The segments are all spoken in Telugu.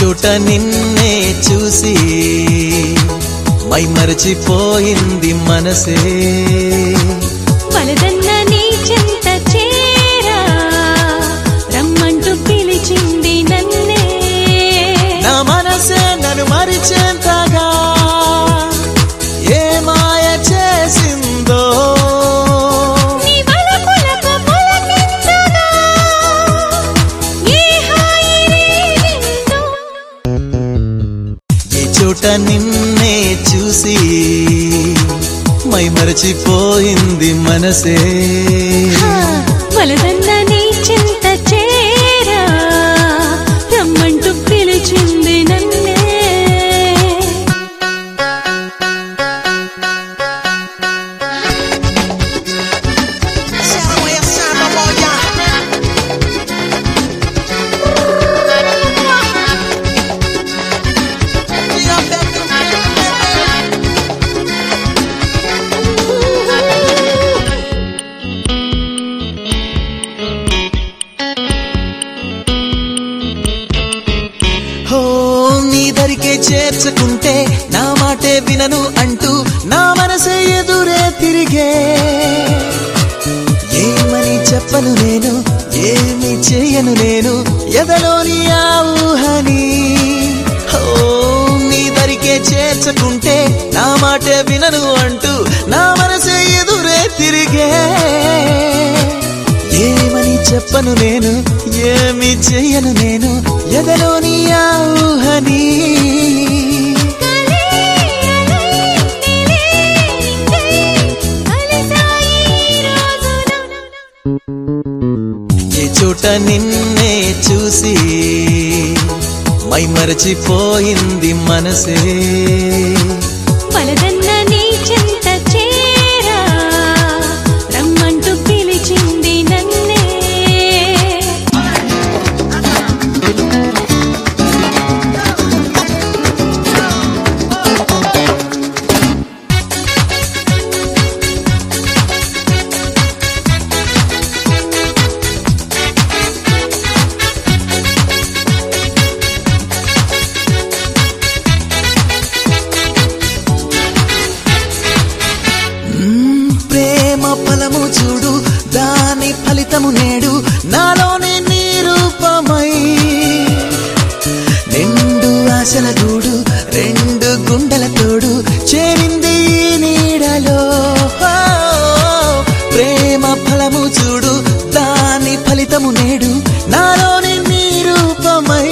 చోట నిన్నే చూసి మై మరచిపోయింది మనసే వలదన్న నీ చెంత చేరా రమ్మంటూ పిలిచింది నన్నే నా మనసే నన్ను మరిచేంతగా ఏ మాయ చేసిందో నీ వలపులకు పులకింతగా ఏ హాయి రేగిందో ఈ చోట నిన్నే చూసి మై మరచిపోయింది మనసే వలదన్న నీ చింత చేరా రమ్మంటూ పిలిచింది నన్నే Samba boya, samba boya. Tira back, హో నీ దరికే చేర్చుకుంటే నా మాటే వినను అంటూ నా మనసే ఎదురే తిరిగే ఏమని చెప్పను నేను ఏమి చేయను నేను ఎదలోని ఆ ఊహని హో నీ దరికే చేర్చుకుంటే నా మాటే వినను అంటూ నా మనసే ఎదురే తిరిగే ఏమని చెప్పను నేను ఏమి చెయ్యను నేను ఎదలోని ఆ ఊహని ఏ చోట నిన్నే చూసి మై మరచిపోయింది మనసే వలదన్న నీ చెంత చేరా రమ్మంటూ పిలిచింది నన్నే మ్మ్, ప్రేమ ఫలము చూడు దాని ఫలితము నేడు నాలోని నీ రూపమై నిండు ఆశల గూడు రెండు గుండెల తోడు చేరింది ఈ నీడలో ఓ, ప్రేమ ఫలము చూడు దాని ఫలితము నేడు నాలోని నీ రూపమై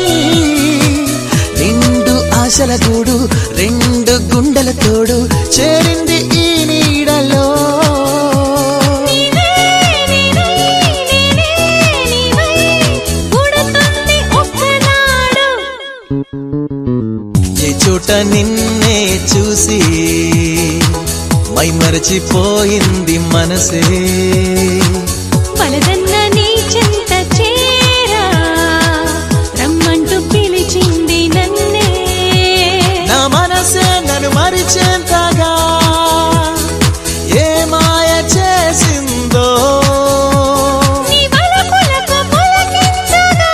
నిండు ఆశల గూడు రెండు గుండెల తోడు చేరింది ఈ నీడలో నీవే నీవే నీవే నీవై పుడుతుంది ఒక్కనాడు ఏ చోట నిన్నే చూసి మై మరచిపోయింది మనసే వలదన్న నీ చెంత చేరా రమ్మంటూ పిలిచింది నన్నే నా మనసే నన్ను మరిచేంతగా ఏ మాయ చేసిందో నీ వలపులకు పులకింతగా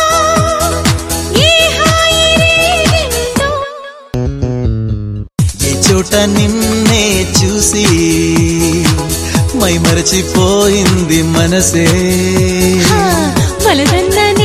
ఏ హాయి రేగిందో ఏ చోట నిన్నే చూసి మై మరచిపోయింది మనసే వలదన్న నీ